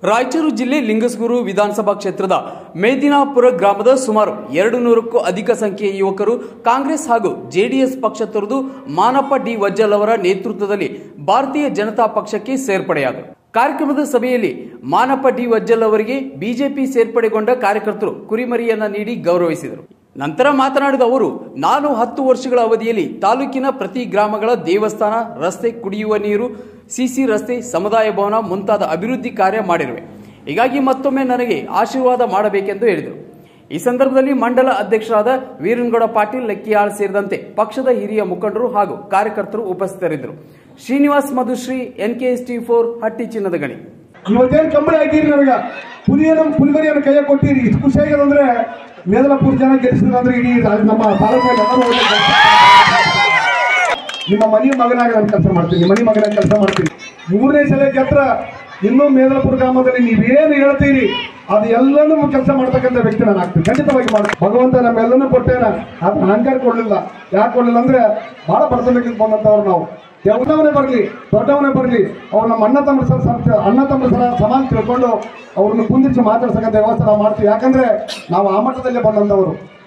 ರಾಯಚೂರು ಜಿಲ್ಲೆ ಲಿಂಗಸ್ಗೂರು ವಿಧಾನಸಭಾ ಕ್ಷೇತ್ರದ ಮೇದಿನಾಪುರ ಗ್ರಾಮದ ಸುಮಾರು ಎರಡು ನೂರಕ್ಕೂ ಅಧಿಕ ಸಂಖ್ಯೆಯ ಯುವಕರು ಕಾಂಗ್ರೆಸ್ ಹಾಗೂ ಜೆಡಿಎಸ್ ಪಕ್ಷ ತೊರೆದು ಮಾನಪ್ಪ ಡಿ ವಜ್ಜಲ್ ಅವರ ನೇತೃತ್ವದಲ್ಲಿ ಭಾರತೀಯ ಜನತಾ ಪಕ್ಷಕ್ಕೆ ಸೇರ್ಪಡೆಯಾದರು ಕಾರ್ಯಕ್ರಮದ ಸಭೆಯಲ್ಲಿ ಮಾನಪ್ಪ ಡಿ ವಜ್ಜಲ್ ಅವರಿಗೆ ಬಿಜೆಪಿ ಸೇರ್ಪಡೆಗೊಂಡ ಕಾರ್ಯಕರ್ತರು ಕುರಿಮರಿಯನ್ನ ನೀಡಿ ಗೌರವಿಸಿದರು ನಂತರ ಮಾತನಾಡಿದ ಅವರು ನಾನು ಹತ್ತು ವರ್ಷಗಳ ಅವಧಿಯಲ್ಲಿ ತಾಲೂಕಿನ ಪ್ರತಿ ಗ್ರಾಮಗಳ ದೇವಸ್ಥಾನ ರಸ್ತೆ ಕುಡಿಯುವ ನೀರು ಸಿಸಿ ರಸ್ತೆ ಸಮುದಾಯ ಭವನ ಮುಂತಾದ ಅಭಿವೃದ್ಧಿ ಕಾರ್ಯ ಮಾಡಿರುವೆ ಹೀಗಾಗಿ ಮತ್ತೊಮ್ಮೆ ನನಗೆ ಆಶೀರ್ವಾದ ಮಾಡಬೇಕೆಂದು ಹೇಳಿದರು ಈ ಸಂದರ್ಭದಲ್ಲಿ ಮಂಡಲ ಅಧ್ಯಕ್ಷರಾದ ವೀರನಗೌಡ ಪಾಟೀಲ್ ಲೆಕ್ಕಿಯಾಳ್ ಸೇರಿದಂತೆ ಪಕ್ಷದ ಹಿರಿಯ ಮುಖಂಡರು ಹಾಗೂ ಕಾರ್ಯಕರ್ತರು ಉಪಸ್ಥಿತರಿದ್ದರು Srinivas Madhushree N K S T four Hatti ಚಿನ್ನದ ಗಣಿ ಇವತ್ತೇನು ಕಂಬಳಿ ಹಾಕಿರಿ ನನಗ ಪುಲಿಯನ್ನು ಪುಲಿಮರಿಯನ್ನು ಕೈಯಾಗ ಕೊಟ್ಟಿರಿ ಇಷ್ಟು ಖುಷಿ ಆಗ್ಯದಂದ್ರೆ ಮೇದಲಪುರ ಜನ ಗೆಲ್ಲಿಸಿದ್ರು ಅಂದ್ರೆ ಇಡೀ ರಾ- ನಮ್ಮ ತಾಲೂಕಿನಲ್ಲಿ ಎಲ್ಲರೂ ಒಳ್ಳೆ ಕೆಲ್ಸ ಮಾಡ್ತಾರೆ. ನಿಮ್ಮ ಮನೆ ಮಗನಾಗಿ ನಾನು ಕೆಲಸ ಮಾಡ್ತೀನಿ ಮನೆ ಮಗನಾಗಿ ಕೆಲಸ ಮಾಡ್ತೀನಿ ಮೂರನೇ ಸಲ ಹತ್ರ ಇನ್ನೂ ಮೇದಲಪುರ ಗ್ರಾಮದಲ್ಲಿ ನೀವೇನು ಹೇಳ್ತೀರಿ ಅದು ಎಲ್ಲನೂ ಕೆಲಸ ಮಾಡ್ತಕ್ಕಂಥ ವ್ಯಕ್ತಿ ನಾನು ಆಗ್ತೀನಿ ಖಂಡಿತವಾಗಿ ಮಾಡ್ತೀನಿ ಭಗವಂತ ನಮ್ಮೆಲ್ಲನೂ ಕೊಟ್ಟೇನ ಅದು ಅಹಂಕಾರ ಕೊಡಲಿಲ್ಲ ಯಾಕೆ ಕೊಡಲಿಲ್ಲ ಅಂದ್ರೆ ಬಹಳ ಬಡತನಕ್ಕೆ ಬಂದಂಥವ್ರು ನಾವು ದೊಡ್ಡವನೇ ಬರಲಿ ದೊಡ್ಡವನೇ ಬರಲಿ ಅವ್ರು ನಮ್ಮ ಅಣ್ಣ ತಮ್ಮ ಸರ್ ಸರ್- ಅಣ್ಣ ತಮ್ಮ ಸರ ಸಮಾನ ತಿಳ್ಕೊಂಡು ಅವ್ರನ್ನ ಕುಂದಿರಿಸಿ ಮಾತಾಡ್ಸಕ್ಕಂಥ ವ್ಯವಸ್ಥೆ ನಾವು ಮಾಡ್ತೀವಿ ಯಾಕಂದ್ರೆ ನಾವು ಆ ಮಟ್ಟದಲ್ಲೇ ಬಂದಂಥವ್ರು